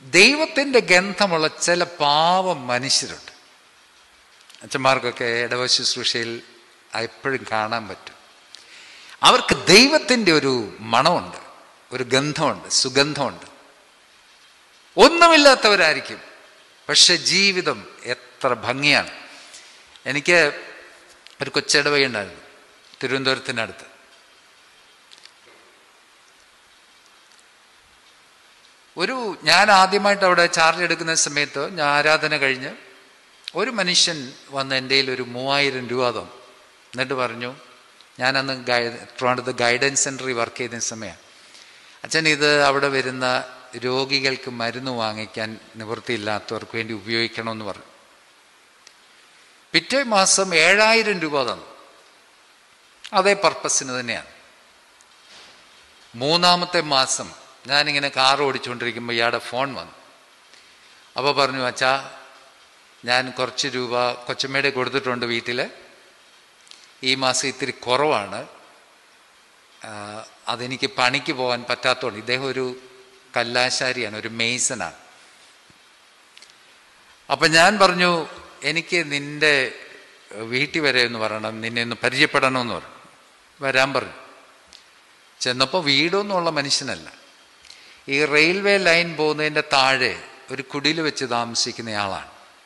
ദൈവത്തിന്റെ ഗന്ധമുള്ള ചില പാവം മനുഷ്യരുണ്ട് അച്ഛന്മാർക്കൊക്കെ ഇടവ ശുശ്രൂഷയിൽ എപ്പോഴും കാണാൻ പറ്റും അവർക്ക് ദൈവത്തിൻ്റെ ഒരു മണമുണ്ട് ഒരു ഗന്ധമുണ്ട് സുഗന്ധമുണ്ട് ഒന്നുമില്ലാത്തവരായിരിക്കും പക്ഷെ ജീവിതം എത്ര ഭംഗിയാണ് എനിക്ക് ഒരു കൊച്ചിടവയുണ്ടായിരുന്നു തിരുവനന്തപുരത്തിനടുത്ത് ഒരു ഞാൻ ആദ്യമായിട്ട് അവിടെ ചാർജ് എടുക്കുന്ന സമയത്ത് ഞാൻ ആരാധന കഴിഞ്ഞ് ഒരു മനുഷ്യൻ വന്ന് എൻ്റെ കയ്യിൽ ഒരു മൂവായിരം രൂപ തന്നു എന്നിട്ട് പറഞ്ഞു ഞാനന്ന് ഗൈ ട്രിവാൻഡ്രത്ത് ഗൈഡൻസ് സെൻറ്ററിൽ വർക്ക് ചെയ്യുന്ന സമയമാണ് അച്ഛൻ ഇത് അവിടെ വരുന്ന രോഗികൾക്ക് മരുന്ന് വാങ്ങിക്കാൻ നിവൃത്തിയില്ലാത്തവർക്ക് വേണ്ടി ഉപയോഗിക്കണമെന്ന് പറഞ്ഞു പിറ്റേ മാസം ഏഴായിരം രൂപ തന്നു അതേ പർപ്പസിന് തന്നെയാണ് മൂന്നാമത്തെ മാസം ഞാനിങ്ങനെ കാർ ഓടിച്ചുകൊണ്ടിരിക്കുമ്പോൾ ഇയാളുടെ ഫോൺ വന്നു അപ്പോൾ പറഞ്ഞു അച്ഛാ ഞാൻ കുറച്ച് രൂപ കൊച്ചമ്മയുടെ കൊടുത്തിട്ടുണ്ട് വീട്ടിൽ ഈ മാസം ഇത്തിരി കുറവാണ് ആ, അതെനിക്ക് പണിക്ക് പോകാൻ പറ്റാത്തതുകൊണ്ട് ഇദ്ദേഹം ഒരു കല്ലാശാരിയാണ് ഒരു മെയ്സനാണ് അപ്പം ഞാൻ പറഞ്ഞു എനിക്ക് നിന്റെ വീട്ടിൽ വരെ എന്ന് പറയണം നിന്നെ ഒന്ന് പരിചയപ്പെടണമെന്ന് പറഞ്ഞു വരാൻ പറഞ്ഞു ചെന്നപ്പോൾ വീടൊന്നുമുള്ള മനുഷ്യനല്ല ഈ റെയിൽവേ ലൈൻ പോകുന്നതിൻ്റെ താഴെ ഒരു കുടിൽ വെച്ച് താമസിക്കുന്നയാളാണ്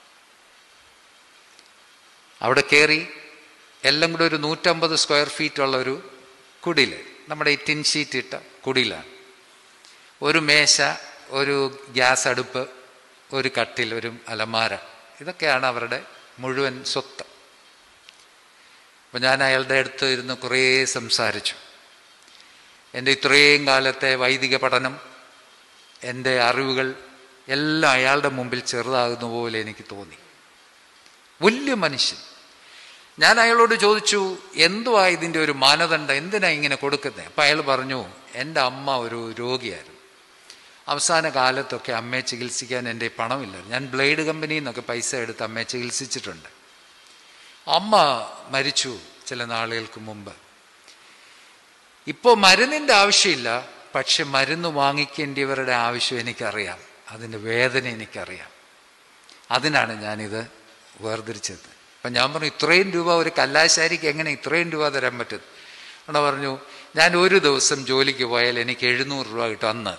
അവിടെ കയറി എല്ലാം കൂടെ ഒരു നൂറ്റമ്പത് സ്ക്വയർ ഫീറ്റ് ഉള്ള ഒരു കുടിൽ നമ്മുടെ ഈ ടിൻ ഷീറ്റ് ഇട്ട കുടിലാണ് ഒരു മേശ ഒരു ഗ്യാസ് അടുപ്പ് ഒരു കട്ടിൽ ഒരു അലമാര ഇതൊക്കെയാണ് അവരുടെ മുഴുവൻ സ്വത്ത് അപ്പം ഞാൻ അയാളുടെ അടുത്ത് ഇരുന്ന് കുറേ സംസാരിച്ചു എൻ്റെ ഇത്രയും കാലത്തെ വൈദിക പഠനം എൻ്റെ അറിവുകൾ എല്ലാം അയാളുടെ മുമ്പിൽ ചെറുതാകുന്ന പോലെ എനിക്ക് തോന്നി വലിയ മനുഷ്യൻ ഞാൻ അയാളോട് ചോദിച്ചു എന്തുവാ ഇതിൻ്റെ ഒരു മാനദണ്ഡം എന്തിനാ ഇങ്ങനെ കൊടുക്കുന്നത് അപ്പം അയാൾ പറഞ്ഞു എൻ്റെ അമ്മ ഒരു രോഗിയായിരുന്നു അവസാന കാലത്തൊക്കെ അമ്മയെ ചികിത്സിക്കാൻ എൻ്റെ പണമില്ല ഞാൻ ബ്ലേഡ് കമ്പനിയിൽ നിന്നൊക്കെ പൈസ എടുത്ത് അമ്മയെ ചികിത്സിച്ചിട്ടുണ്ട് അമ്മ മരിച്ചു ചില നാളുകൾക്ക് മുമ്പ് ഇപ്പോൾ മരുന്നിൻ്റെ ആവശ്യമില്ല പക്ഷെ മരുന്ന് വാങ്ങിക്കേണ്ടിയവരുടെ ആവശ്യം എനിക്കറിയാം അതിൻ്റെ വേദന എനിക്കറിയാം അതിനാണ് ഞാനിത് വേർതിരിച്ചത് അപ്പം ഞാൻ പറഞ്ഞു ഇത്രയും രൂപ ഒരു കല്ലാശാരിക്ക് എങ്ങനെ ഇത്രയും രൂപ തരാൻ പറ്റും അവിടെ പറഞ്ഞു ഞാൻ ഒരു ദിവസം ജോലിക്ക് പോയാൽ എനിക്ക് എഴുന്നൂറ് രൂപ കിട്ടും അന്ന്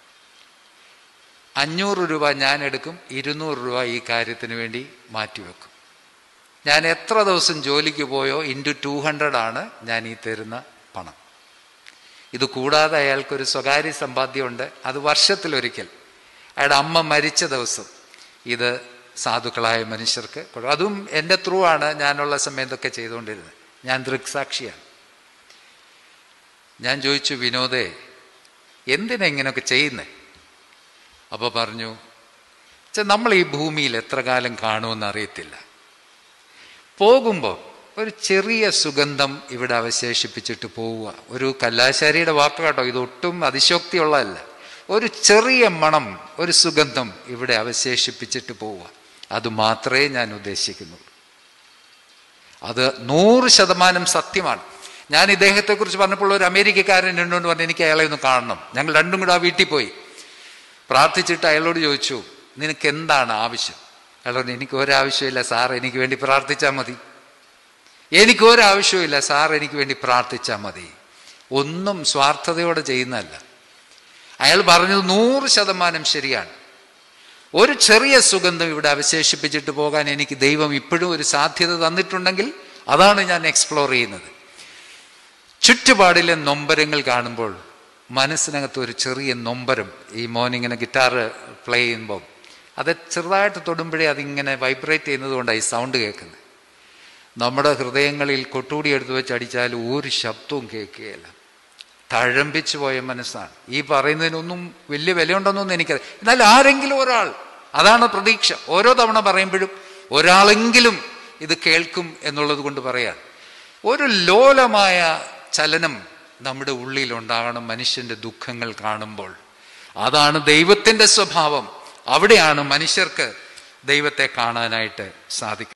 അഞ്ഞൂറ് രൂപ ഞാൻ എടുക്കും ഇരുന്നൂറ് രൂപ ഈ കാര്യത്തിന് വേണ്ടി മാറ്റിവെക്കും ഞാൻ എത്ര ദിവസം ജോലിക്ക് പോയോ ഇൻറ്റു ടു ഹൺഡ്രഡ് ആണ് ഞാൻ ഈ തരുന്ന പണം ഇത് കൂടാതെ അയാൾക്കൊരു സ്വകാര്യ സമ്പാദ്യമുണ്ട് അത് വർഷത്തിലൊരിക്കൽ അയാളുടെ അമ്മ മരിച്ച ദിവസം ഇത് സാധുക്കളായ മനുഷ്യർക്ക് കൊടുക്കും അതും എൻ്റെ ത്രൂ ആണ് ഞാനുള്ള സമയത്തൊക്കെ ചെയ്തുകൊണ്ടിരുന്നത് ഞാൻ ദൃക്സാക്ഷിയാണ് ഞാൻ ചോദിച്ചു വിനോദേ എന്തിനാ ഇങ്ങനെയൊക്കെ ചെയ്യുന്നേ അപ്പോൾ പറഞ്ഞു "ഛെ, നമ്മൾ ഈ ഭൂമിയിൽ എത്ര കാലം കാണുമെന്ന് അറിയത്തില്ല പോകുമ്പോൾ ഒരു ചെറിയ സുഗന്ധം ഇവിടെ അവശേഷിപ്പിച്ചിട്ട് പോവുക ഒരു കല്ലാശാരിയുടെ വാക്ക് കേട്ടോ ഇതൊട്ടും അതിശോക്തിയുള്ളതല്ല ഒരു ചെറിയ മണം ഒരു സുഗന്ധം ഇവിടെ അവശേഷിപ്പിച്ചിട്ട് പോവുക അത് മാത്രമേ ഞാൻ ഉദ്ദേശിക്കുന്നുള്ളൂ അത് നൂറ് ശതമാനം സത്യമാണ് ഞാൻ ഇദ്ദേഹത്തെക്കുറിച്ച് പറഞ്ഞപ്പോൾ ഒരു അമേരിക്കക്കാരൻ എന്നോട് പറഞ്ഞു എനിക്ക് അയാളെ ഒന്ന് കാണണം ഞങ്ങൾ രണ്ടും കൂടെ ആ വീട്ടിൽ പോയി പ്രാർത്ഥിച്ചിട്ട് അയാളോട് ചോദിച്ചു നിനക്ക് എന്താണ് ആവശ്യം അയാൾ പറഞ്ഞു എനിക്ക് ഒരാവശ്യമില്ല സാർ എനിക്ക് വേണ്ടി പ്രാർത്ഥിച്ചാൽ മതി എനിക്ക് ഒരാവശ്യമില്ല സാർ എനിക്ക് വേണ്ടി പ്രാർത്ഥിച്ചാൽ മതി ഒന്നും സ്വാർത്ഥതയോടെ ചെയ്യുന്നതല്ല അയാൾ പറഞ്ഞത് നൂറ് ശതമാനം ശരിയാണ് ഒരു ചെറിയ സുഗന്ധം ഇവിടെ അവശേഷിപ്പിച്ചിട്ട് പോകാൻ എനിക്ക് ദൈവം ഇപ്പോഴും ഒരു സാധ്യത തന്നിട്ടുണ്ടെങ്കിൽ അതാണ് ഞാൻ എക്സ്പ്ലോർ ചെയ്യുന്നത് ചുറ്റുപാടിലെ നൊമ്പരങ്ങൾ കാണുമ്പോൾ മനസ്സിനകത്ത് ഒരു ചെറിയ നൊമ്പരം ഈ മോനിങ്ങനെ ഗിറ്റാർ പ്ലേ ചെയ്യുമ്പോൾ അത് ചെറുതായിട്ട് തൊടുമ്പോഴേ അതിങ്ങനെ വൈബ്രേറ്റ് ചെയ്യുന്നത് കൊണ്ടാണ് ഈ സൗണ്ട് കേൾക്കുന്നത് നമ്മുടെ ഹൃദയങ്ങളിൽ കൊട്ടൂടി എടുത്തു വെച്ച് അടിച്ചാൽ ഒരു ശബ്ദവും കേൾക്കുകയില്ല തഴമ്പിച്ചു പോയ മനസ്സാണ് ഈ പറയുന്നതിനൊന്നും വലിയ വിലയുണ്ടെന്നൊന്നും എനിക്കറിയാം എന്നാൽ ആരെങ്കിലും ഒരാൾ അതാണ് പ്രതീക്ഷ ഓരോ തവണ പറയുമ്പോഴും ഒരാളെങ്കിലും ഇത് കേൾക്കും എന്നുള്ളത് കൊണ്ട് പറയാൻ ഒരു ലോലമായ ചലനം നമ്മുടെ ഉള്ളിൽ ഉണ്ടാകണം മനുഷ്യന്റെ ദുഃഖങ്ങൾ കാണുമ്പോൾ അതാണ് ദൈവത്തിന്റെ സ്വഭാവം അവിടെയാണ് മനുഷ്യർക്ക് ദൈവത്തെ കാണാനായിട്ട് സാധിക്കുന്നത്